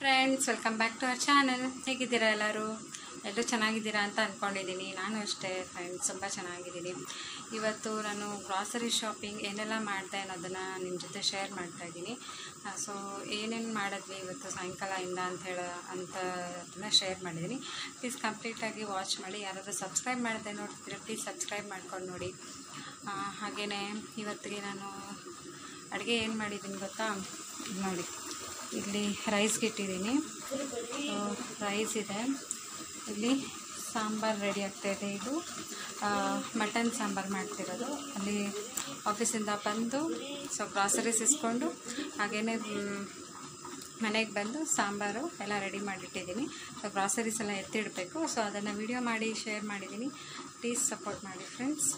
friends welcome back to our channel ಹೇಗಿದ್ದೀರಾ ಎಲ್ಲರೂ ಎಲ್ಲರೂ ಚೆನ್ನಾಗಿದ್ದೀರಾ ಅಂತ ಅಂದ್ಕೊಂಡಿದ್ದೀನಿ ನಾನು ಅಷ್ಟೇ ಫ್ರೆಂಡ್ಸ್ ತುಂಬ ಚೆನ್ನಾಗಿದ್ದೀನಿ ಇವತ್ತು ನಾನು ಗ್ರಾಸರಿ ಶಾಪಿಂಗ್ ಏನೆಲ್ಲ ಮಾಡಿದೆ ಅನ್ನೋದನ್ನು ನಿಮ್ಮ ಜೊತೆ ಶೇರ್ ಮಾಡ್ತಾ ಇದ್ದೀನಿ ಸೊ ಏನೇನು ಮಾಡಿದ್ವಿ ಇವತ್ತು ಸಾಯಂಕಾಲದಿಂದ ಅಂತ ಹೇಳ ಅಂತ ಅದನ್ನು ಶೇರ್ ಮಾಡಿದ್ದೀನಿ ಪ್ಲೀಸ್ ಕಂಪ್ಲೀಟಾಗಿ ವಾಚ್ ಮಾಡಿ ಯಾರಾದರೂ ಸಬ್ಸ್ಕ್ರೈಬ್ ಮಾಡಿದೆ ನೋಡ್ತೀರಾ ಪ್ಲೀಸ್ ಸಬ್ಸ್ಕ್ರೈಬ್ ಮಾಡ್ಕೊಂಡು ನೋಡಿ ಹಾಗೆಯೇ ಇವತ್ತಿಗೆ ನಾನು ಅಡುಗೆ ಏನು ಮಾಡಿದ್ದೀನಿ ಗೊತ್ತಾ ಇದ್ ನೋಡಿ ಇಲ್ಲಿ ರೈಸ್ಗೆ ಇಟ್ಟಿದ್ದೀನಿ ರೈಸ್ ಇದೆ ಇಲ್ಲಿ ಸಾಂಬಾರು ರೆಡಿ ಆಗ್ತಾಯಿದೆ ಇದು ಮಟನ್ ಸಾಂಬಾರು ಮಾಡ್ತಿರೋದು ಅಲ್ಲಿ ಆಫೀಸಿಂದ ಬಂದು ಸೊ ಗ್ರಾಸರೀಸ್ ಇಸ್ಕೊಂಡು ಹಾಗೆಯೇ ಮನೆಗೆ ಬಂದು ಸಾಂಬಾರು ಎಲ್ಲ ರೆಡಿ ಮಾಡಿಟ್ಟಿದ್ದೀನಿ ಸೊ ಗ್ರಾಸರೀಸ್ ಎಲ್ಲ ಎತ್ತಿಡಬೇಕು ಸೊ ಅದನ್ನು ವಿಡಿಯೋ ಮಾಡಿ ಶೇರ್ ಮಾಡಿದ್ದೀನಿ ಪ್ಲೀಸ್ ಸಪೋರ್ಟ್ ಮಾಡಿ ಫ್ರೆಂಡ್ಸ್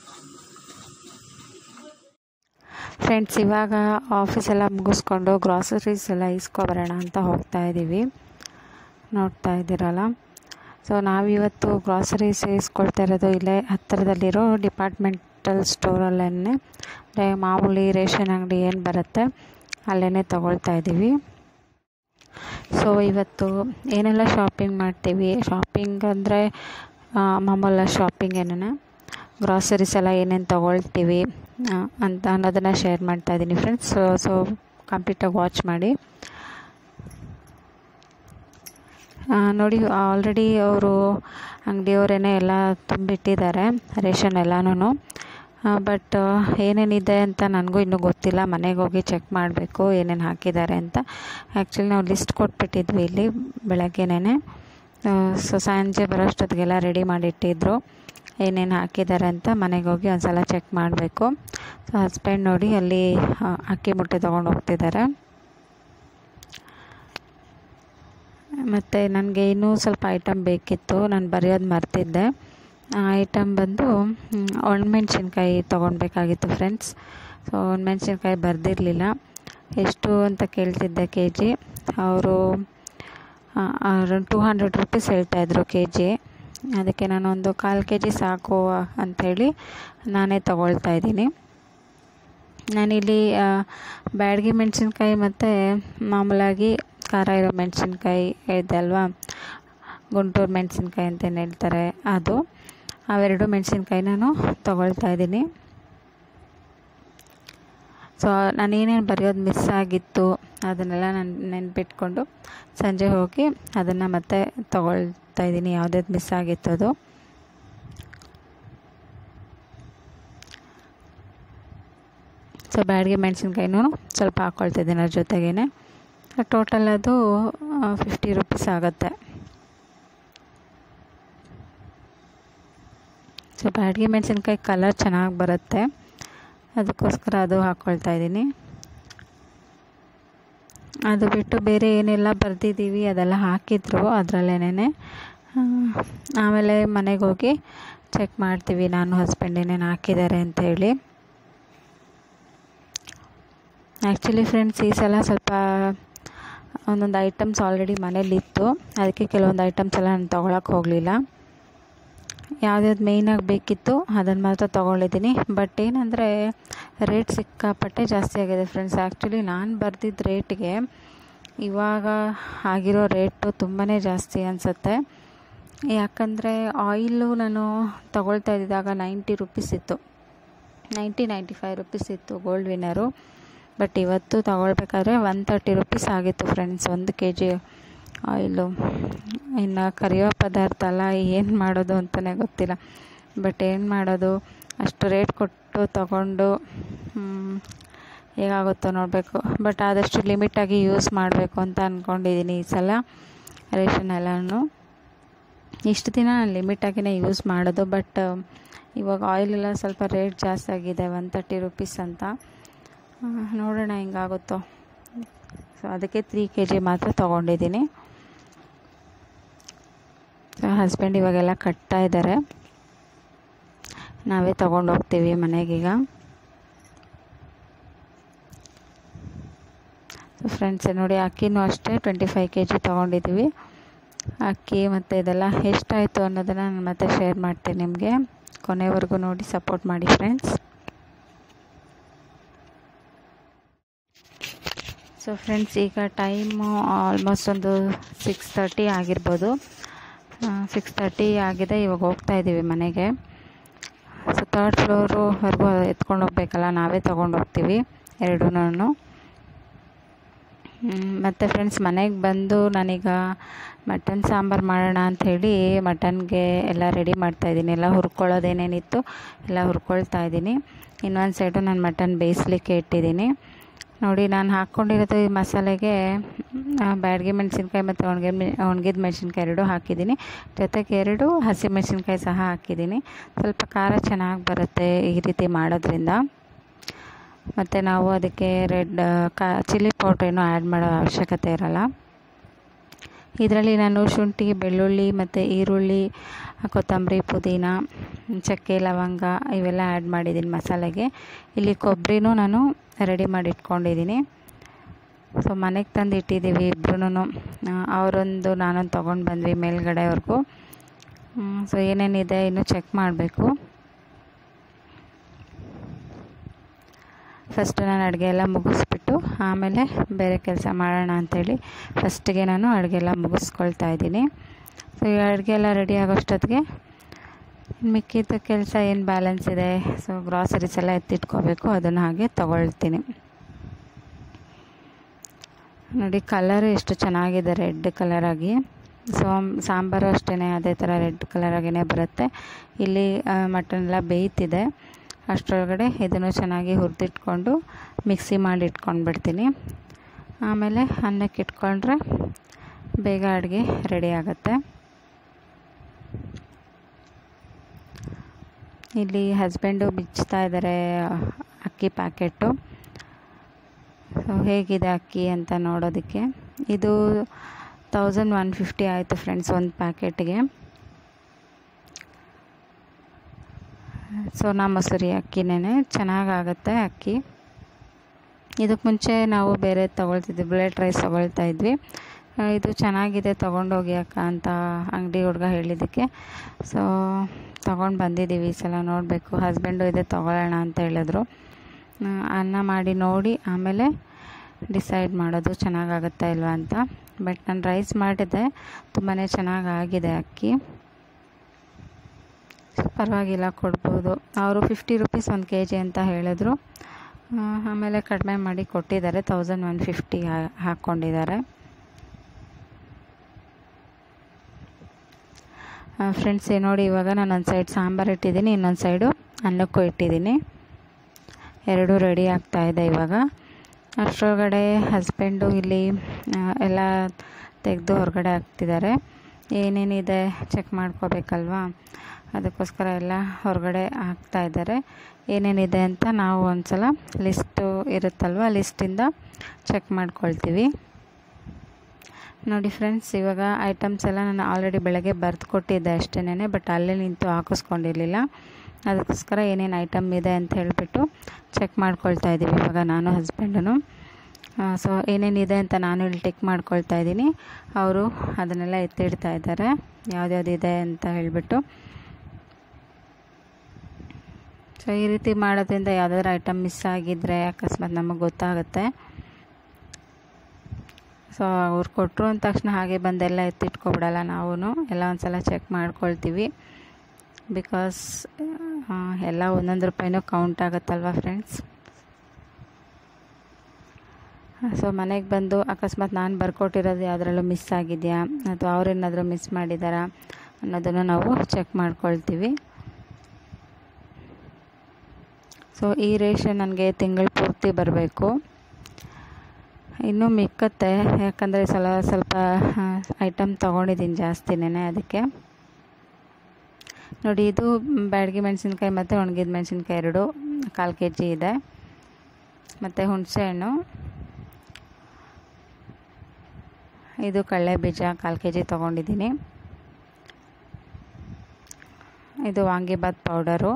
ಫ್ರೆಂಡ್ಸ್ ಇವಾಗ ಆಫೀಸ್ ಎಲ್ಲ ಮುಗಿಸ್ಕೊಂಡು ಗ್ರಾಸರೀಸ್ ಎಲ್ಲ ಇಸ್ಕೊಬರೋಣ ಅಂತ ಹೋಗ್ತಾ ಇದ್ದೀವಿ ನೋಡ್ತಾ ಇದ್ದೀರಲ್ಲ ಸೊ ನಾವಿವತ್ತು ಗ್ರಾಸರೀಸ್ ಇಸ್ಕೊಳ್ತಾ ಇರೋದು ಇಲ್ಲೇ ಹತ್ತಿರದಲ್ಲಿರೋ ಡಿಪಾರ್ಟ್ಮೆಂಟಲ್ ಸ್ಟೋರಲ್ಲೇ ಅಂದರೆ ಮಾಮೂಲಿ ರೇಷನ್ ಅಂಗಡಿ ಏನು ಬರುತ್ತೆ ಅಲ್ಲೇ ತೊಗೊಳ್ತಾ ಇದ್ದೀವಿ ಸೊ ಇವತ್ತು ಏನೆಲ್ಲ ಶಾಪಿಂಗ್ ಮಾಡ್ತೀವಿ ಶಾಪಿಂಗ್ ಅಂದರೆ ಮಾಮೂಲ ಶಾಪಿಂಗ್ ಏನೇನು ಗ್ರಾಸರೀಸ್ ಎಲ್ಲ ಏನೇನು ತೊಗೊಳ್ತೀವಿ ಅಂತ ಅನ್ನೋದನ್ನು ಶೇರ್ ಮಾಡ್ತಾ ಇದ್ದೀನಿ ಫ್ರೆಂಡ್ಸ್ ಸೊ ಸೊ ಕಂಪ್ಲೀಟಾಗಿ ವಾಚ್ ಮಾಡಿ ನೋಡಿ ಆಲ್ರೆಡಿ ಅವರು ಅಂಗಡಿಯವರೇನೆ ಎಲ್ಲ ತುಂಬಿಟ್ಟಿದ್ದಾರೆ ರೇಷನ್ ಎಲ್ಲನೂ ಬಟ್ ಏನೇನಿದೆ ಅಂತ ನನಗೂ ಇನ್ನೂ ಗೊತ್ತಿಲ್ಲ ಮನೆಗೆ ಹೋಗಿ ಚೆಕ್ ಮಾಡಬೇಕು ಏನೇನು ಹಾಕಿದ್ದಾರೆ ಅಂತ ಆ್ಯಕ್ಚುಲಿ ನಾವು ಲಿಸ್ಟ್ ಕೊಟ್ಬಿಟ್ಟಿದ್ವಿ ಇಲ್ಲಿ ಬೆಳಗ್ಗೆನೇ ಸೊ ಸಂಜೆ ಬರೋಷ್ಟೊತ್ತಿಗೆಲ್ಲ ರೆಡಿ ಮಾಡಿಟ್ಟಿದ್ರು ಏನೇನು ಹಾಕಿದ್ದಾರೆ ಅಂತ ಮನೆಗೆ ಹೋಗಿ ಒಂದು ಸಲ ಚೆಕ್ ಮಾಡಬೇಕು ಸೊ ಹಸ್ಬೆಂಡ್ ನೋಡಿ ಅಲ್ಲಿ ಅಕ್ಕಿ ಮುಟ್ಟೆ ತೊಗೊಂಡು ಹೋಗ್ತಿದ್ದಾರೆ ಮತ್ತು ನನಗೆ ಇನ್ನೂ ಸ್ವಲ್ಪ ಐಟಮ್ ಬೇಕಿತ್ತು ನಾನು ಬರೆಯೋದು ಮರ್ತಿದ್ದೆ ಆ ಐಟಮ್ ಬಂದು ಒಣಮೆಣ್ಸಿನ್ಕಾಯಿ ತೊಗೊಳ್ಬೇಕಾಗಿತ್ತು ಫ್ರೆಂಡ್ಸ್ ಸೊ ಒಣಮೆಣ್ಸಿನ್ಕಾಯಿ ಬರೆದಿರಲಿಲ್ಲ ಎಷ್ಟು ಅಂತ ಕೇಳ್ತಿದ್ದೆ ಕೆ ಜಿ ಅವರು ಟೂ ಹಂಡ್ರೆಡ್ ರುಪೀಸ್ ಹೇಳ್ತಾಯಿದ್ರು ಕೆ ಜಿ ಅದಕ್ಕೆ ನಾನು ಒಂದು ಕಾಲು ಕೆ ಜಿ ಸಾಕು ಅಂಥೇಳಿ ನಾನೇ ತೊಗೊಳ್ತಾ ಇದ್ದೀನಿ ನಾನಿಲ್ಲಿ ಬ್ಯಾಡಗಿ ಮೆಣಸಿನ್ಕಾಯಿ ಮತ್ತು ಮಾಮೂಲಾಗಿ ಖಾರ ಇರೋ ಮೆಣಸಿನ್ಕಾಯಿ ಇದೆ ಅಲ್ವಾ ಗುಂಟೂರು ಮೆಣಸಿನ್ಕಾಯಿ ಅಂತೇನು ಹೇಳ್ತಾರೆ ಅದು ಅವೆರಡು ಮೆಣಸಿನ್ಕಾಯಿ ನಾನು ತೊಗೊಳ್ತಾ ಇದ್ದೀನಿ ಸೊ ನಾನೇನೇನು ಬರೆಯೋದು ಮಿಸ್ ಆಗಿತ್ತು ಅದನ್ನೆಲ್ಲ ನಾನು ನೆನ್ಪಿಟ್ಕೊಂಡು ಸಂಜೆ ಹೋಗಿ ಅದನ್ನು ಮತ್ತೆ ತೊಗೊಳ್ತಾ ಇದ್ದೀನಿ ಯಾವುದ್ಯಾವ್ದು ಮಿಸ್ ಆಗಿತ್ತು ಅದು ಸೊ ಬ್ಯಾಡಿಗೆ ಮೆಣಸಿನ್ಕಾಯಿನೂ ಸ್ವಲ್ಪ ಹಾಕ್ಕೊಳ್ತಿದ್ದೀನಿ ಅದ್ರ ಜೊತೆಗೇ ಟೋಟಲ್ ಅದು ಫಿಫ್ಟಿ ರುಪೀಸ್ ಆಗುತ್ತೆ ಸೊ ಬ್ಯಾಡಿಗೆ ಮೆಣಸಿನ್ಕಾಯಿ ಕಲರ್ ಚೆನ್ನಾಗಿ ಬರುತ್ತೆ ಅದಕ್ಕೋಸ್ಕರ ಅದು ಹಾಕ್ಕೊಳ್ತಾ ಇದ್ದೀನಿ ಅದು ಬಿಟ್ಟು ಬೇರೆ ಏನೆಲ್ಲ ಬರೆದಿದ್ದೀವಿ ಅದೆಲ್ಲ ಹಾಕಿದ್ರು ಅದರಲ್ಲೇನೆ ಆಮೇಲೆ ಮನೆಗೆ ಹೋಗಿ ಚೆಕ್ ಮಾಡ್ತೀವಿ ನಾನು ಹಸ್ಬೆಂಡ್ ಏನೇನು ಹಾಕಿದ್ದಾರೆ ಅಂತ ಹೇಳಿ ಆ್ಯಕ್ಚುಲಿ ಫ್ರೆಂಡ್ಸ್ ಈ ಸಲ ಸ್ವಲ್ಪ ಒಂದೊಂದು ಐಟಮ್ಸ್ ಆಲ್ರೆಡಿ ಮನೇಲಿತ್ತು ಅದಕ್ಕೆ ಕೆಲವೊಂದು ಐಟಮ್ಸ್ ಎಲ್ಲ ನಾನು ತೊಗೊಳಕ್ಕೆ ಹೋಗಲಿಲ್ಲ ಯಾವ್ದ್ಯಾವ್ದು ಮೇಯ್ನಾಗಿ ಬೇಕಿತ್ತು ಅದನ್ನು ಮಾತ್ರ ತೊಗೊಂಡಿದ್ದೀನಿ ಬಟ್ ಏನಂದರೆ ರೇಟ್ ಸಿಕ್ಕಾಪಟ್ಟೆ ಜಾಸ್ತಿ ಆಗಿದೆ ಫ್ರೆಂಡ್ಸ್ ಆ್ಯಕ್ಚುಲಿ ನಾನು ಬರ್ದಿದ್ದ ರೇಟ್ಗೆ ಇವಾಗ ಆಗಿರೋ ರೇಟು ತುಂಬಾ ಜಾಸ್ತಿ ಅನಿಸುತ್ತೆ ಯಾಕಂದರೆ ಆಯಿಲು ನಾನು ತೊಗೊಳ್ತಾ ಇದ್ದಿದ್ದಾಗ ನೈಂಟಿ ರುಪೀಸ್ ಇತ್ತು ನೈಂಟಿ ನೈಂಟಿ ಫೈವ್ ರುಪೀಸ್ ಇತ್ತು ಗೋಲ್ಡ್ ವಿನ್ನರು ಬಟ್ ಇವತ್ತು ತೊಗೊಳ್ಬೇಕಾದ್ರೆ ಒನ್ ತರ್ಟಿ ರುಪೀಸ್ ಆಗಿತ್ತು ಫ್ರೆಂಡ್ಸ್ ಒಂದು ಕೆ ಜಿ ಆಯಿಲು ಇನ್ನು ಕರಿಯೋ ಪದಾರ್ಥ ಅಲ್ಲ ಏನು ಮಾಡೋದು ಅಂತಲೇ ಗೊತ್ತಿಲ್ಲ ಬಟ್ ಏನು ಮಾಡೋದು ಅಷ್ಟು ರೇಟ್ ಕೊಟ್ಟು ತಗೊಂಡು ಹೇಗಾಗುತ್ತೋ ನೋಡಬೇಕು ಬಟ್ ಆದಷ್ಟು ಲಿಮಿಟಾಗಿ ಯೂಸ್ ಮಾಡಬೇಕು ಅಂತ ಅಂದ್ಕೊಂಡಿದ್ದೀನಿ ಈ ಸಲ ರೇಷನ್ ಎಲ್ಲನೂ ಇಷ್ಟು ದಿನ ನಾನು ಲಿಮಿಟಾಗಿಯೇ ಯೂಸ್ ಮಾಡೋದು ಬಟ್ ಇವಾಗ ಆಯಿಲೆಲ್ಲ ಸ್ವಲ್ಪ ರೇಟ್ ಜಾಸ್ತಿ ಆಗಿದೆ ಒನ್ ತರ್ಟಿ ರುಪೀಸ್ ಅಂತ ನೋಡೋಣ ಹೆಂಗಾಗುತ್ತೋ ಸೊ ಅದಕ್ಕೆ ತ್ರೀ ಕೆ ಜಿ ಮಾತ್ರ ತೊಗೊಂಡಿದ್ದೀನಿ ಸೊ ಹಸ್ಬೆಂಡ್ ಇವಾಗೆಲ್ಲ ಕಟ್ತಾ ಇದ್ದಾರೆ ನಾವೇ ತೊಗೊಂಡು ಹೋಗ್ತೀವಿ ಮನೆಗೀಗ ಸೊ ಫ್ರೆಂಡ್ಸ್ ನೋಡಿ ಅಕ್ಕಿನೂ ಅಷ್ಟೇ ಟ್ವೆಂಟಿ ಫೈವ್ ಕೆ ಜಿ ತೊಗೊಂಡಿದ್ದೀವಿ ಅಕ್ಕಿ ಮತ್ತು ಇದೆಲ್ಲ ಎಷ್ಟಾಯಿತು ಅನ್ನೋದನ್ನು ನಾನು ಮತ್ತೆ ಶೇರ್ ಮಾಡ್ತೀನಿ ನಿಮಗೆ ಕೊನೆವರೆಗೂ ನೋಡಿ ಸಪೋರ್ಟ್ ಮಾಡಿ ಫ್ರೆಂಡ್ಸ್ ಸೊ ಫ್ರೆಂಡ್ಸ್ ಈಗ ಟೈಮು ಆಲ್ಮೋಸ್ಟ್ ಒಂದು ಸಿಕ್ಸ್ ತರ್ಟಿ ಆಗಿರ್ಬೋದು ಸಿಕ್ಸ್ ತರ್ಟಿ ಆಗಿದೆ ಇವಾಗ ಹೋಗ್ತಾ ಇದ್ದೀವಿ ಮನೆಗೆ ಸೊ ತರ್ಡ್ ಫ್ಲೋರುವರೆಗೂ ಎತ್ಕೊಂಡು ಹೋಗ್ಬೇಕಲ್ಲ ನಾವೇ ತೊಗೊಂಡು ಹೋಗ್ತೀವಿ ಎರಡೂ ಮತ್ತು ಫ್ರೆಂಡ್ಸ್ ಮನೆಗೆ ಬಂದು ನಾನೀಗ ಮಟನ್ ಸಾಂಬಾರು ಮಾಡೋಣ ಅಂಥೇಳಿ ಮಟನ್ಗೆ ಎಲ್ಲ ರೆಡಿ ಮಾಡ್ತಾಯಿದ್ದೀನಿ ಎಲ್ಲ ಹುರ್ಕೊಳ್ಳೋದೇನೇನಿತ್ತು ಎಲ್ಲ ಹುರ್ಕೊಳ್ತಾ ಇದ್ದೀನಿ ಇನ್ನೊಂದು ಸೈಡು ನಾನು ಮಟನ್ ಬೇಯಿಸ್ಲಿಕ್ಕೆ ಇಟ್ಟಿದ್ದೀನಿ ನೋಡಿ ನಾನು ಹಾಕ್ಕೊಂಡಿರೋದು ಈ ಮಸಾಲೆಗೆ ಬ್ಯಾಡಗೆ ಮೆಣಸಿನ್ಕಾಯಿ ಮತ್ತು ಒಣಗೆ ಮೆ ಒಣಗಿದ ಮೆಣಸಿನ್ಕಾಯಿ ಎರಡು ಹಾಕಿದ್ದೀನಿ ಜೊತೆಗೆ ಎರಡು ಹಸಿ ಮೆಣಸಿನ್ಕಾಯಿ ಸಹ ಹಾಕಿದ್ದೀನಿ ಸ್ವಲ್ಪ ಖಾರ ಚೆನ್ನಾಗಿ ಬರುತ್ತೆ ಈ ರೀತಿ ಮಾಡೋದ್ರಿಂದ ಮತ್ತು ನಾವು ಅದಕ್ಕೆ ರೆಡ್ ಕಾ ಚಿಲ್ಲಿ ಪೌಡ್ರೇನು ಆ್ಯಡ್ ಮಾಡೋ ಅವಶ್ಯಕತೆ ಇರಲ್ಲ ಇದರಲ್ಲಿ ನಾನು ಶುಂಠಿ ಬೆಳ್ಳುಳ್ಳಿ ಮತ್ತು ಈರುಳ್ಳಿ ಕೊತ್ತಂಬರಿ ಪುದೀನ ಚಕ್ಕೆ ಲವಂಗ ಇವೆಲ್ಲ ಆ್ಯಡ್ ಮಾಡಿದ್ದೀನಿ ಮಸಾಲೆಗೆ ಇಲ್ಲಿ ಕೊಬ್ಬರಿನೂ ನಾನು ರೆಡಿ ಮಾಡಿ ಇಟ್ಕೊಂಡಿದ್ದೀನಿ ಸೊ ಮನೆಗೆ ತಂದು ಇಟ್ಟಿದ್ದೀವಿ ಇಬ್ರು ಅವರೊಂದು ನಾನೊಂದು ತೊಗೊಂಡು ಬಂದ್ವಿ ಮೇಲ್ಗಡೆವರೆಗೂ ಸೊ ಏನೇನಿದೆ ಇನ್ನೂ ಚೆಕ್ ಮಾಡಬೇಕು ಫಸ್ಟ್ ನಾನು ಅಡುಗೆ ಎಲ್ಲ ಮುಗಿಸ್ಬಿಟ್ಟು ಆಮೇಲೆ ಬೇರೆ ಕೆಲಸ ಮಾಡೋಣ ಅಂಥೇಳಿ ಫಸ್ಟಿಗೆ ನಾನು ಅಡುಗೆ ಎಲ್ಲ ಮುಗಿಸ್ಕೊಳ್ತಾ ಇದ್ದೀನಿ ಸೊ ಈ ಅಡುಗೆ ಎಲ್ಲ ರೆಡಿ ಆಗೋಷ್ಟೊತ್ತಿಗೆ ಮಿಕ್ಕಿದ ಕೆಲಸ ಏನು ಬ್ಯಾಲೆನ್ಸ್ ಇದೆ ಸೊ ಗ್ರಾಸರೀಸ್ ಎಲ್ಲ ಎತ್ತಿಟ್ಕೋಬೇಕು ಅದನ್ನು ಹಾಗೆ ತೊಗೊಳ್ತೀನಿ ನೋಡಿ ಕಲರು ಎಷ್ಟು ಚೆನ್ನಾಗಿದೆ ರೆಡ್ ಕಲರಾಗಿ ಸೊ ಸಾಂಬಾರು ಅಷ್ಟೇ ಅದೇ ಥರ ರೆಡ್ ಕಲರಾಗಿಯೇ ಬರುತ್ತೆ ಇಲ್ಲಿ ಮಟನ್ ಎಲ್ಲ ಬೇಯ್ತಿದೆ ಅಷ್ಟರೊಳಗಡೆ ಇದನ್ನು ಚೆನ್ನಾಗಿ ಹುರಿದಿಟ್ಕೊಂಡು ಮಿಕ್ಸಿ ಮಾಡಿ ಇಟ್ಕೊಂಡ್ಬಿಡ್ತೀನಿ ಆಮೇಲೆ ಅನ್ನಕ್ಕೆ ಇಟ್ಕೊಂಡ್ರೆ ಬೇಗ ಅಡುಗೆ ರೆಡಿ ಆಗುತ್ತೆ ಇಲ್ಲಿ ಹಸ್ಬೆಂಡು ಬಿಚ್ತಾ ಇದ್ದಾರೆ ಅಕ್ಕಿ ಪ್ಯಾಕೆಟು ಸೊ ಹೇಗಿದೆ ಅಕ್ಕಿ ಅಂತ ನೋಡೋದಕ್ಕೆ ಇದು ತೌಸಂಡ್ ಒನ್ ಫಿಫ್ಟಿ ಆಯಿತು ಫ್ರೆಂಡ್ಸ್ ಒಂದು ಪ್ಯಾಕೆಟ್ಗೆ ಸೋನಾ ಮಸೂರಿ ಅಕ್ಕಿನೇ ಚೆನ್ನಾಗಾಗುತ್ತೆ ಅಕ್ಕಿ ಇದಕ್ಕೆ ಮುಂಚೆ ನಾವು ಬೇರೆ ತೊಗೊಳ್ತಿದ್ವಿ ಬುಲೆಟ್ ರೈಸ್ ತೊಗೊಳ್ತಾ ಇದ್ವಿ ಇದು ಚೆನ್ನಾಗಿದೆ ತೊಗೊಂಡೋಗಿ ಅಕ್ಕ ಅಂತ ಅಂಗಡಿ ಹುಡುಗ ಹೇಳಿದ್ದಕ್ಕೆ ಸೊ ತೊಗೊಂಡು ಬಂದಿದ್ದೀವಿ ಈ ಸಲ ನೋಡಬೇಕು ಹಸ್ಬೆಂಡು ಇದೆ ತೊಗೊಳ್ಳೋಣ ಅಂತ ಹೇಳಿದ್ರು ಅನ್ನ ಮಾಡಿ ನೋಡಿ ಆಮೇಲೆ ಡಿಸೈಡ್ ಮಾಡೋದು ಚೆನ್ನಾಗಾಗುತ್ತಾ ಇಲ್ವಾ ಅಂತ ಬಟ್ ನಾನು ರೈಸ್ ಮಾಡಿದ್ದೆ ತುಂಬಾ ಚೆನ್ನಾಗಾಗಿದೆ ಅಕ್ಕಿ ಪರವಾಗಿಲ್ಲ ಕೊಡ್ಬೋದು ಅವರು ಫಿಫ್ಟಿ ರುಪೀಸ್ ಒಂದು ಕೆ ಜಿ ಅಂತ ಹೇಳಿದ್ರು ಆಮೇಲೆ ಕಡಿಮೆ ಮಾಡಿ ಕೊಟ್ಟಿದ್ದಾರೆ ತೌಸಂಡ್ ಒನ್ ಫಿಫ್ಟಿ ಹಾಕ್ಕೊಂಡಿದ್ದಾರೆ ಫ್ರೆಂಡ್ಸ್ ನೋಡಿ ಇವಾಗ ನಾನು ಒಂದು ಸೈಡ್ ಸಾಂಬಾರು ಇಟ್ಟಿದ್ದೀನಿ ಇನ್ನೊಂದು ಸೈಡು ಅನ್ನಕ್ಕೂ ಇಟ್ಟಿದ್ದೀನಿ ಎರಡೂ ರೆಡಿ ಆಗ್ತಾ ಇದೆ ಇವಾಗ ಅಷ್ಟರೊಳಗಡೆ ಹಸ್ಬೆಂಡು ಇಲ್ಲಿ ಎಲ್ಲ ತೆಗೆದು ಹೊರಗಡೆ ಹಾಕ್ತಿದ್ದಾರೆ ಏನೇನಿದೆ ಚೆಕ್ ಮಾಡ್ಕೋಬೇಕಲ್ವಾ ಅದಕ್ಕೋಸ್ಕರ ಎಲ್ಲ ಹೊರಗಡೆ ಹಾಕ್ತಾ ಇದ್ದಾರೆ ಏನೇನಿದೆ ಅಂತ ನಾವು ಒಂದು ಸಲ ಲಿಸ್ಟು ಇರುತ್ತಲ್ವ ಲಿಸ್ಟಿಂದ ಚೆಕ್ ಮಾಡ್ಕೊಳ್ತೀವಿ ನೋಡಿ ಫ್ರೆಂಡ್ಸ್ ಇವಾಗ ಐಟಮ್ಸ್ ಎಲ್ಲ ನಾನು ಆಲ್ರೆಡಿ ಬೆಳಗ್ಗೆ ಬರೆದು ಕೊಟ್ಟಿದ್ದೆ ಅಷ್ಟೇನೆ ಬಟ್ ಅಲ್ಲೇ ನಿಂತು ಹಾಕಿಸ್ಕೊಂಡಿರಲಿಲ್ಲ ಅದಕ್ಕೋಸ್ಕರ ಏನೇನು ಐಟಮ್ ಇದೆ ಅಂತ ಹೇಳಿಬಿಟ್ಟು ಚೆಕ್ ಮಾಡ್ಕೊಳ್ತಾ ಇದ್ದೀವಿ ಇವಾಗ ನಾನು ಹಸ್ಬೆಂಡನು ಸೊ ಏನೇನಿದೆ ಅಂತ ನಾನು ಇಲ್ಲಿ ಟಿಕ್ ಮಾಡ್ಕೊಳ್ತಾ ಇದ್ದೀನಿ ಅವರು ಅದನ್ನೆಲ್ಲ ಎತ್ತಿಡ್ತಾ ಇದ್ದಾರೆ ಯಾವ್ದ್ಯಾವ್ದಿದೆ ಅಂತ ಹೇಳಿಬಿಟ್ಟು ಸೊ ಈ ರೀತಿ ಮಾಡೋದ್ರಿಂದ ಯಾವುದಾದ್ರೂ ಐಟಮ್ ಮಿಸ್ ಆಗಿದ್ದರೆ ಅಕಸ್ಮಾತ್ ನಮಗೆ ಗೊತ್ತಾಗುತ್ತೆ ಸೊ ಅವ್ರು ಕೊಟ್ಟರು ಅಂದ ತಕ್ಷಣ ಹಾಗೆ ಬಂದೆಲ್ಲ ಎತ್ತಿಟ್ಕೊಬಿಡಲ್ಲ ನಾವು ಎಲ್ಲ ಒಂದು ಸಲ ಚೆಕ್ ಮಾಡ್ಕೊಳ್ತೀವಿ ಬಿಕಾಸ್ ಎಲ್ಲ ಒಂದೊಂದು ರೂಪಾಯಿನೂ ಕೌಂಟ್ ಆಗುತ್ತಲ್ವ ಫ್ರೆಂಡ್ಸ್ ಸೊ ಮನೆಗೆ ಬಂದು ಅಕಸ್ಮಾತ್ ನಾನು ಬರ್ಕೊಟ್ಟಿರೋದು ಯಾವುದ್ರಲ್ಲೂ ಮಿಸ್ ಆಗಿದೆಯಾ ಅಥವಾ ಅವ್ರೇನಾದರೂ ಮಿಸ್ ಮಾಡಿದಾರಾ ಅನ್ನೋದನ್ನು ನಾವು ಚೆಕ್ ಮಾಡ್ಕೊಳ್ತೀವಿ ಸೊ ಈ ರೇಷನ್ ನನಗೆ ತಿಂಗಳು ಪೂರ್ತಿ ಬರಬೇಕು ಇನ್ನೂ ಮಿಕ್ಕತ್ತೆ ಯಾಕಂದರೆ ಸಲ ಸ್ವಲ್ಪ ಐಟಮ್ ತೊಗೊಂಡಿದ್ದೀನಿ ಜಾಸ್ತಿನೇ ಅದಕ್ಕೆ ನೋಡಿ ಇದು ಬ್ಯಾಡಗಿ ಮೆಣಸಿನ್ಕಾಯಿ ಮತ್ತು ಒಣಗಿದ ಮೆಣಸಿನ್ಕಾಯಿ ಎರಡು ಕಾಲು ಕೆ ಜಿ ಇದೆ ಮತ್ತು ಹುಣಸೆಹಣ್ಣು ಇದು ಕಡಲೆ ಬೀಜ ಕಾಲು ಕೆ ಜಿ ತೊಗೊಂಡಿದ್ದೀನಿ ಇದು ವಾಂಗಿಬಾತ್ ಪೌಡರು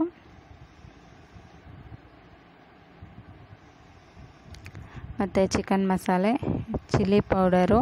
ಮತ್ತು ಚಿಕನ್ ಮಸಾಲೆ ಚಿಲ್ಲಿ ಪೌಡರು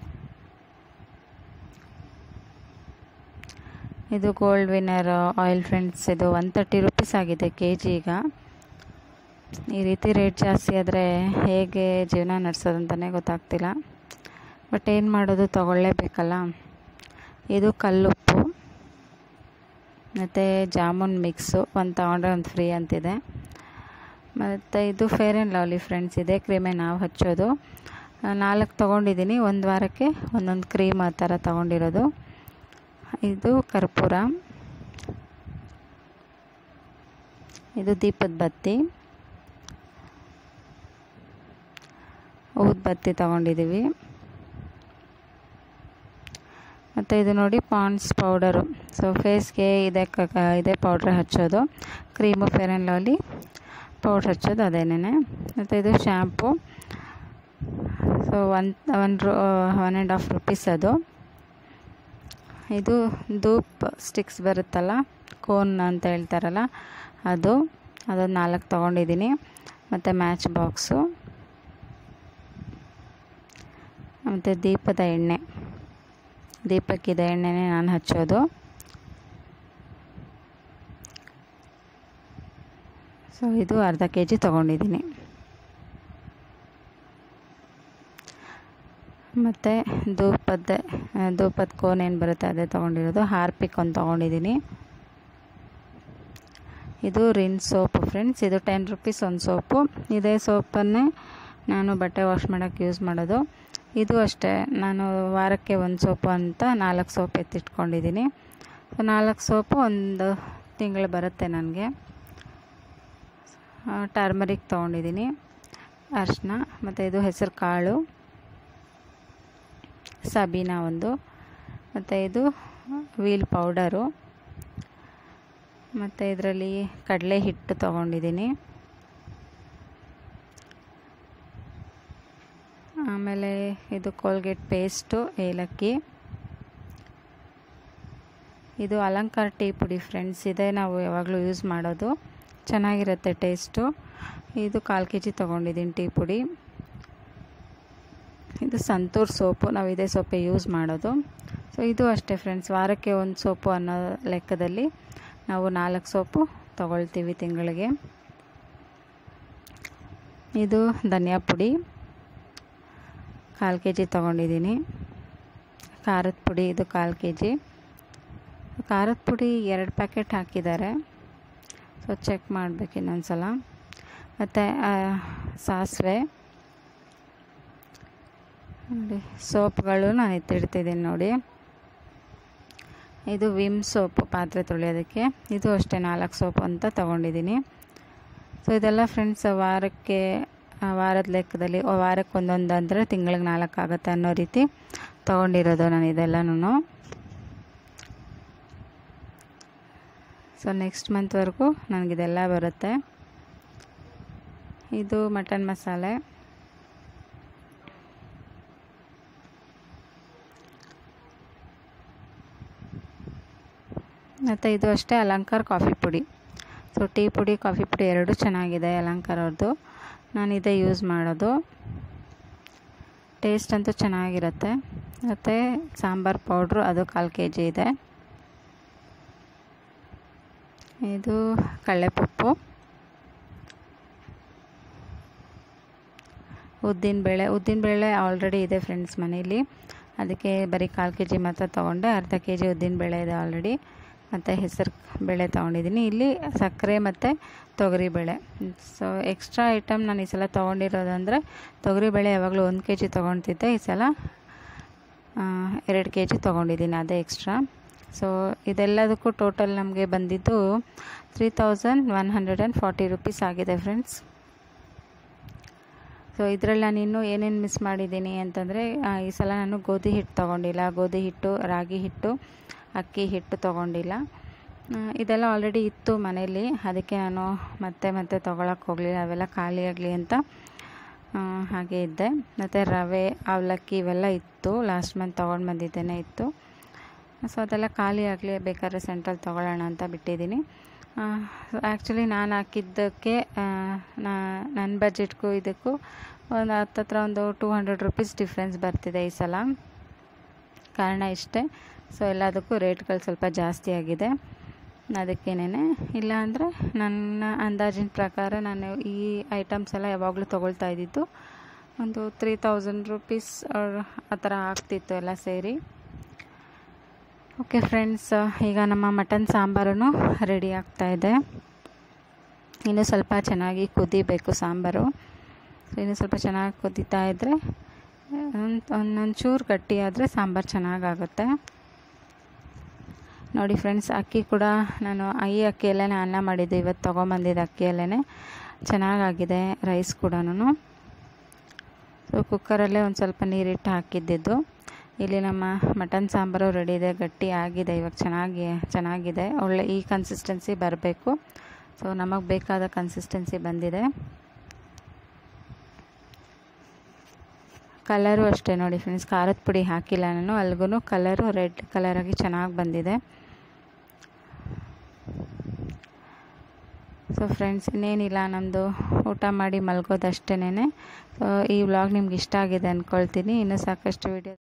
ಇದು ಗೋಲ್ಡ್ ವಿನ್ನರ್ ಆಯಿಲ್ ಫ್ರೆಂಡ್ಸ್ ಇದು ಒನ್ ತರ್ಟಿ ರುಪೀಸ್ ಆಗಿದೆ ಕೆ ಜಿ ಈಗ ಈ ರೀತಿ ರೇಟ್ ಜಾಸ್ತಿ ಆದರೆ ಹೇಗೆ ಜೀವನ ನಡೆಸೋದಂತಲೇ ಗೊತ್ತಾಗ್ತಿಲ್ಲ ಬಟ್ ಏನು ಮಾಡೋದು ತೊಗೊಳ್ಳೇಬೇಕಲ್ಲ ಇದು ಕಲ್ಲುಪ್ಪು ಮತ್ತು ಜಾಮೂನ್ ಮಿಕ್ಸು ಒಂದು ತೊಗೊಂಡ್ರೆ ಒಂದು ಫ್ರೀ ಅಂತಿದೆ ಮತ್ತು ಇದು ಫೇರ್ ಆ್ಯಂಡ್ ಲವ್ಲಿ ಫ್ರೆಂಡ್ಸ್ ಇದೆ ಕ್ರೀಮೇ ನಾವು ಹಚ್ಚೋದು ನಾಲ್ಕು ತೊಗೊಂಡಿದ್ದೀನಿ ಒಂದು ವಾರಕ್ಕೆ ಒಂದೊಂದು ಕ್ರೀಮ್ ಆ ಥರ ತೊಗೊಂಡಿರೋದು ಇದು ಕರ್ಪೂರ ಇದು ದೀಪದ ಬತ್ತಿ ಊದು ಬತ್ತಿ ತೊಗೊಂಡಿದ್ದೀವಿ ಮತ್ತು ಇದು ನೋಡಿ ಪಾಂಡ್ಸ್ ಪೌಡರು ಸೊ ಫೇಸ್ಗೆ ಇದೇ ಕ ಇದೇ ಪೌಡ್ರ್ ಹಚ್ಚೋದು cream Fair and Lovely powder ಹಚ್ಚೋದು ಅದೇನೇ ಮತ್ತು ಇದು ಶ್ಯಾಂಪು ಸೊ ಒನ್ ಒನ್ ರು ಒನ್ ಆ್ಯಂಡ್ ಹಾಫ್ ರುಪೀಸ್ ಅದು ಇದು ಧೂಪ್ ಸ್ಟಿಕ್ಸ್ ಬರುತ್ತಲ್ಲ ಕೋನ್ ಅಂತ ಹೇಳ್ತಾರಲ್ಲ ಅದು ಅದೊಂದು ನಾಲ್ಕು ತೊಗೊಂಡಿದ್ದೀನಿ ಮತ್ತು ಮ್ಯಾಚ್ ಬಾಕ್ಸು ಮತ್ತು ದೀಪದ ಎಣ್ಣೆ ದೀಪಕ್ಕಿದ ಎಣ್ಣೆನೇ ನಾನು ಹಚ್ಚೋದು ಸೊ ಇದು ಅರ್ಧ ಕೆ ಜಿ ತೊಗೊಂಡಿದ್ದೀನಿ ಮತ್ತು ಧೂಪದ ಧೂಪದ ಕೋನ್ ಏನು ಬರುತ್ತೆ ಅದೇ ತೊಗೊಂಡಿರೋದು ಹಾರ್ಪಿಕ್ ಒಂದು ತೊಗೊಂಡಿದ್ದೀನಿ ಇದು ರಿನ್ ಸೋಪು ಫ್ರೆಂಡ್ಸ್ ಇದು ಟೆನ್ ರುಪೀಸ್ ಒಂದು ಸೋಪು ಇದೇ ಸೋಪನ್ನೇ ನಾನು ಬಟ್ಟೆ ವಾಶ್ ಮಾಡೋಕ್ಕೆ ಯೂಸ್ ಮಾಡೋದು ಇದು ಅಷ್ಟೇ ನಾನು ವಾರಕ್ಕೆ ಒಂದು ಸೋಪು ಅಂತ ನಾಲ್ಕು ಸೋಪ್ ಎತ್ತಿಟ್ಕೊಂಡಿದ್ದೀನಿ ಸೊ ನಾಲ್ಕು ಸೋಪು ಒಂದು ತಿಂಗಳು ಬರುತ್ತೆ ನನಗೆ ಟರ್ಮರಿಕ್ ತೊಗೊಂಡಿದ್ದೀನಿ ಅರಿಶಿನ ಮತ್ತು ಇದು ಹೆಸರು ಕಾಳು ಸಬೀನಾ ಒಂದು ಮತ್ತು ಇದು ವೀಲ್ ಪೌಡರು ಮತ್ತು ಇದರಲ್ಲಿ ಕಡಲೆ ಹಿಟ್ಟು ತೊಗೊಂಡಿದ್ದೀನಿ ಆಮೇಲೆ ಇದು ಕೋಲ್ಗೇಟ್ ಪೇಸ್ಟು ಏಲಕ್ಕಿ ಇದು ಅಲಂಕಾರ ಟೀ ಪುಡಿ ಫ್ರೆಂಡ್ಸ್ ಇದೇ ನಾವು ಯಾವಾಗಲೂ ಯೂಸ್ ಮಾಡೋದು ಚೆನ್ನಾಗಿರುತ್ತೆ ಟೇಸ್ಟು ಇದು ಕಾಲು ಕೆ ಜಿ ತೊಗೊಂಡಿದ್ದೀನಿ ಟೀ ಪುಡಿ ಇದು ಸಂತೂರ್ ಸೋಪು ನಾವು ಇದೇ ಸೋಪೇ ಯೂಸ್ ಮಾಡೋದು ಸೊ ಇದು ಅಷ್ಟೇ ಫ್ರೆಂಡ್ಸ್ ವಾರಕ್ಕೆ ಒಂದು ಸೋಪು ಅನ್ನೋ ಲೆಕ್ಕದಲ್ಲಿ ನಾವು ನಾಲ್ಕು ಸೋಪು ತೊಗೊಳ್ತೀವಿ ತಿಂಗಳಿಗೆ ಇದು ಧನಿಯಾ ಪುಡಿ ಕಾಲು ಕೆ ಜಿ ತೊಗೊಂಡಿದ್ದೀನಿ ಖಾರದ ಪುಡಿ ಇದು ಕಾಲು ಕೆ ಜಿ ಖಾರದ ಪುಡಿ ಎರಡು ಪ್ಯಾಕೆಟ್ ಹಾಕಿದ್ದಾರೆ ಸೊ ಚೆಕ್ ಮಾಡಬೇಕು ಇನ್ನೊಂದು ಸಲ ಮತ್ತು ಸಾಸಿವೆ ನೋಡಿ ಸೋಪ್ಗಳು ನಾನು ಎತ್ತಿಡ್ತಿದ್ದೀನಿ ನೋಡಿ ಇದು ವಿಮ್ ಸೋಪು ಪಾತ್ರೆ ತೊಳೆಯೋದಕ್ಕೆ ಇದು ಅಷ್ಟೇ ನಾಲ್ಕು ಸೋಪು ಅಂತ ತೊಗೊಂಡಿದ್ದೀನಿ ಸೊ ಇದೆಲ್ಲ ಫ್ರೆಂಡ್ಸ್ ವಾರಕ್ಕೆ ವಾರದ ಲೆಕ್ಕದಲ್ಲಿ ವಾರಕ್ಕೆ ಒಂದೊಂದು ಅಂದರೆ ತಿಂಗಳಿಗೆ ನಾಲ್ಕು ಆಗುತ್ತೆ ಅನ್ನೋ ರೀತಿ ತೊಗೊಂಡಿರೋದು ನಾನು ಇದೆಲ್ಲನೂ ಸೊ ನೆಕ್ಸ್ಟ್ ಮಂತ್ವರೆಗೂ ನನಗಿದೆಲ್ಲ ಬರುತ್ತೆ ಇದು ಮಟನ್ ಮಸಾಲೆ ಮತ್ತು ಇದು ಅಷ್ಟೇ ಅಲಂಕಾರ ಕಾಫಿ ಪುಡಿ ಸೊ ಟೀ ಪುಡಿ ಕಾಫಿ ಪುಡಿ ಎರಡೂ ಚೆನ್ನಾಗಿದೆ ಅಲಂಕಾರ ಅವ್ರದ್ದು ನಾನು ಇದೇ ಯೂಸ್ ಮಾಡೋದು ಟೇಸ್ಟ್ ಅಂತೂ ಚೆನ್ನಾಗಿರುತ್ತೆ ಮತ್ತು ಸಾಂಬಾರು ಪೌಡ್ರು ಅದು ಕಾಲು ಕೆ ಜಿ ಇದೆ ಇದು ಕಡಲೆಪಪ್ಪು ಉದ್ದಿನಬೇಳೆ ಉದ್ದಿನಬೇಳೆ ಆಲ್ರೆಡಿ ಇದೆ ಫ್ರೆಂಡ್ಸ್ ಮನೇಲಿ ಅದಕ್ಕೆ ಬರೀ ಕಾಲು ಕೆ ಜಿ ಮಾತ್ರ ತೊಗೊಂಡೆ ಅರ್ಧ ಕೆ ಜಿ ಉದ್ದಿನಬೇಳೆ ಇದೆ ಆಲ್ರೆಡಿ ಮತ್ತು ಹೆಸರು ಬೇಳೆ ತೊಗೊಂಡಿದ್ದೀನಿ ಇಲ್ಲಿ ಸಕ್ಕರೆ ಮತ್ತು ತೊಗರಿಬೇಳೆ ಸೊ ಎಕ್ಸ್ಟ್ರಾ ಐಟಮ್ ನಾನು ಈ ಸಲ ತೊಗೊಂಡಿರೋದಂದರೆ ತೊಗರಿಬೇಳೆ ಯಾವಾಗಲೂ ಒಂದು ಕೆ ಜಿ ತೊಗೊಳ್ತಿದ್ದೆ ಈ ಸಲ ಎರಡು ಕೆ ಜಿ ತೊಗೊಂಡಿದ್ದೀನಿ ಅದೇ ಎಕ್ಸ್ಟ್ರಾ ಸೊ ಇದೆಲ್ಲದಕ್ಕೂ ಟೋಟಲ್ ನಮಗೆ ಬಂದಿದ್ದು three thousand one hundred and forty rupees ಆಗಿದೆ ಫ್ರೆಂಡ್ಸ್ ಸೊ ಇದರಲ್ಲಿ ನಾನು ಇನ್ನೂ ಏನೇನು ಮಿಸ್ ಮಾಡಿದ್ದೀನಿ ಅಂತಂದರೆ ಈ ಸಲ ನಾನು ಗೋಧಿ ಹಿಟ್ಟು ತೊಗೊಂಡಿಲ್ಲ ಗೋಧಿ ಹಿಟ್ಟು ರಾಗಿ ಹಿಟ್ಟು ಅಕ್ಕಿ ಹಿಟ್ಟು ತೊಗೊಂಡಿಲ್ಲ ಇದೆಲ್ಲ ಆಲ್ರೆಡಿ ಇತ್ತು ಮನೇಲಿ ಅದಕ್ಕೆ ನಾನು ಮತ್ತೆ ಮತ್ತೆ ತೊಗೊಳಕ್ಕೆ ಹೋಗಲಿಲ್ಲ ಅವೆಲ್ಲ ಖಾಲಿ ಆಗಲಿ ಅಂತ ಹಾಗೆ ಇದ್ದೆ ಮತ್ತು ರವೆ ಅವಲಕ್ಕಿ ಇವೆಲ್ಲ ಇತ್ತು ಲಾಸ್ಟ್ ಮಂತ್ ತೊಗೊಂಡು ಬಂದಿದ್ದೇನೆ ಇತ್ತು ಸೊ ಅದೆಲ್ಲ ಖಾಲಿ ಆಗಲಿ ಬೇಕಾದ್ರೆ ಸೆಂಟ್ರಲ್ಲಿ ತೊಗೊಳ್ಳೋಣ ಅಂತ ಬಿಟ್ಟಿದ್ದೀನಿ ಆ್ಯಕ್ಚುಲಿ ನಾನು ಹಾಕಿದ್ದಕ್ಕೆ ನನ್ನ ಬಜೆಟ್ಗೂ ಇದಕ್ಕೂ ಒಂದು ಹತ್ತತ್ರ ಒಂದು ಟೂ ಹಂಡ್ರೆಡ್ ರುಪೀಸ್ ಡಿಫ್ರೆನ್ಸ್ ಬರ್ತಿದೆ ಈ ಸಲ ಕಾರಣ ಇಷ್ಟೇ ಸೊ ಎಲ್ಲದಕ್ಕೂ ರೇಟ್ಗಳು ಸ್ವಲ್ಪ ಜಾಸ್ತಿ ಆಗಿದೆ ಅದಕ್ಕೇನೆ ಇಲ್ಲ ಅಂದರೆ ನನ್ನ ಅಂದಾಜಿನ ಪ್ರಕಾರ ನಾನು ಈ ಐಟಮ್ಸ್ ಎಲ್ಲ ಯಾವಾಗಲೂ ತೊಗೊಳ್ತಾ ಇದ್ದಿದ್ದು ಒಂದು ತ್ರೀ ತೌಸಂಡ್ ರುಪೀಸ್ ಆ ಥರ ಆಗ್ತಿತ್ತು ಎಲ್ಲ ಸೇರಿ ಓಕೆ ಫ್ರೆಂಡ್ಸ್ ಈಗ ನಮ್ಮ ಮಟನ್ ಸಾಂಬಾರು ರೆಡಿ ಆಗ್ತಾಯಿದೆ ಇನ್ನೂ ಸ್ವಲ್ಪ ಚೆನ್ನಾಗಿ ಕುದಿಬೇಕು ಸಾಂಬಾರು ಸೊ ಇನ್ನೂ ಸ್ವಲ್ಪ ಚೆನ್ನಾಗಿ ಕುದೀತಾ ಇದ್ದರೆ ಒಂದೊಂದು ಚೂರು ಗಟ್ಟಿ ಆದರೆ ಸಾಂಬಾರು ಚೆನ್ನಾಗಾಗುತ್ತೆ ನೋಡಿ ಫ್ರೆಂಡ್ಸ್ ಅಕ್ಕಿ ಕೂಡ ನಾನು ಈ ಅಕ್ಕಿಯಲ್ಲೇ ಅನ್ನ ಮಾಡಿದ್ದೆ ಇವತ್ತು ತೊಗೊಂಬಂದಿದ್ದೆ ಅಕ್ಕಿಯಲ್ಲೇ ಚೆನ್ನಾಗಾಗಿದೆ ರೈಸ್ ಕೂಡ ಸೊ ಕುಕ್ಕರಲ್ಲೇ ಒಂದು ಸ್ವಲ್ಪ ನೀರಿಟ್ಟು ಹಾಕಿದ್ದಿದ್ದು ಇಲ್ಲಿ ನಮ್ಮ ಮಟನ್ ಸಾಂಬಾರು ರೆಡಿ ಇದೆ ಗಟ್ಟಿ ಆಗಿದೆ ಇವಾಗ ಚೆನ್ನಾಗಿ ಚೆನ್ನಾಗಿದೆ ಒಳ್ಳೆ ಈ ಕನ್ಸಿಸ್ಟೆನ್ಸಿ ಬರಬೇಕು ಸೊ ನಮಗೆ ಬೇಕಾದ ಕನ್ಸಿಸ್ಟೆನ್ಸಿ ಬಂದಿದೆ ಕಲರು ಅಷ್ಟೇ ನೋಡಿ ಫ್ರೆಂಡ್ಸ್ ಖಾರದ ಪುಡಿ ಹಾಕಿಲ್ಲ ನಾನು ಅಲ್ಗೂ ಕಲರು ರೆಡ್ ಕಲರಾಗಿ ಚೆನ್ನಾಗಿ ಬಂದಿದೆ ಸೊ ಫ್ರೆಂಡ್ಸ್ ಇನ್ನೇನಿಲ್ಲ ನಮ್ಮದು ಊಟ ಮಾಡಿ ಮಲ್ಗೋದಷ್ಟೇನೆ ಸೊ ಈ ವ್ಲಾಗ್ ನಿಮ್ಗೆ ಇಷ್ಟ ಆಗಿದೆ ಅಂದ್ಕೊಳ್ತೀನಿ ಇನ್ನೂ ಸಾಕಷ್ಟು ವಿಡಿಯೋ